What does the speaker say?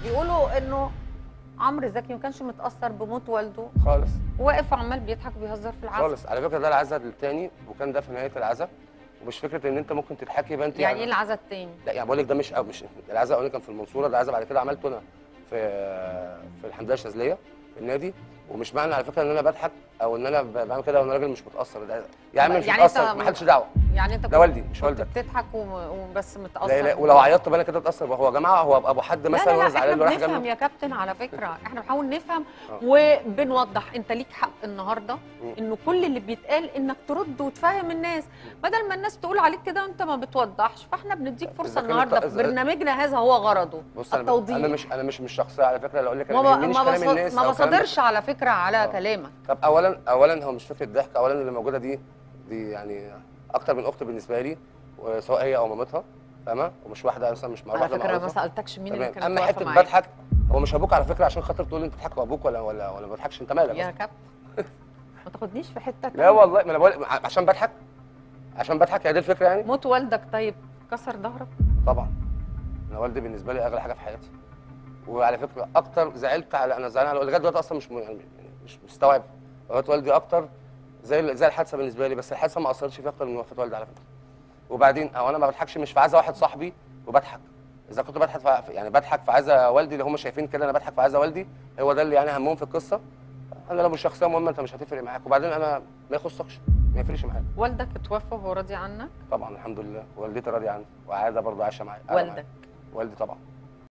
بيقولوا انه عمرو زكي ما كانش متاثر بموت والده خالص واقف عمال بيضحك بيهزر في العزاء خالص على فكره ده العزاء الثاني وكان ده في نهايه العزاء ومش فكره ان انت ممكن تضحكي يبقى انت يعني ايه العزاء التاني لا يعني بقول لك ده مش أو مش العزاء الاولاني كان في المنصوره ده عزاء بعد كده عملته انا في في الحمديه الشاذليه في النادي ومش معنى على فكره ان انا بضحك او ان انا ب- بعمل كده وانا راجل مش متاثر ده يا عم مش يعني أنت متاثر ما حدش دعوه يعني انت ده كنت- والدي مش كنت والدك بتضحك وم- وبس متاثر لا لا ولو عيطت بقى انا كده اتاثر هو يا جماعه هو ابو حد لا مثلا لا وانا لا زعلان احنا له راح بنفهم جنبه يا كابتن على فكره احنا بنحاول نفهم آه. وبنوضح انت ليك حق النهارده مم. انه كل اللي بيتقال انك ترد وتفهم الناس بدل ما الناس تقول عليك كده وانت ما بتوضحش فاحنا بنديك إذا فرصه كان النهارده الت- في إذا- برنامجنا هذا هو غرضه بص انا التوضيح انا مش انا مش مش شخصيه على فكره لو اقول لك انا ما ما ب- يهمنيش ما كلام بص- الناس ما أو الكلام ده. بصادرش على فكره على آه. كلامك طب اولا اولا هو مش فكره ضحك اولا اللي موجوده دي دي يعني اكتر من اخت بالنسبه لي وسواء هي او مامتها فاهمه ومش واحده مثلا مش مع على واحده فكره ما معروفة. سالتكش مين اللي تمام كانت اما واقفة حته معاك. بضحك هو مش ابوك على فكره عشان خاطر تقول انت بتضحك وابوك ولا ولا ولا ما بضحكش انت مالك يا أصلاً؟ كابتن ما تاخدنيش في حته لا تانية. والله ما انا بقول عشان بضحك عشان بضحك هي دي الفكره يعني موت والدك طيب كسر ظهرك طبعا انا والدي بالنسبه لي اغلى حاجه في حياتي وعلى فكره اكتر زعلت على انا زعلان على لغايه دلوقتي اصلا مش م- يعني مش مستوعب وفاه والدي اكتر زي زي الحادثه بالنسبه لي بس الحادثه ما اثرتش فيها اكتر من وفاه والدي على فكره وبعدين او انا ما بضحكش مش في عزا واحد صاحبي وبضحك اذا كنت بضحك في يعني بضحك في عزا والدي اللي هم شايفين كده انا بضحك في عزا والدي هو ده اللي يعني همهم في القصه انا لو مش شخصيه مهمه انت مش هتفرق معاك وبعدين انا ما يخصكش ما يفرقش معايا والدك اتوفى وهو راضي عنك طبعا الحمد لله والدتي راضيه عني وعاده برضه عايشه معايا قاعدة معايا. والدك والدي طبعا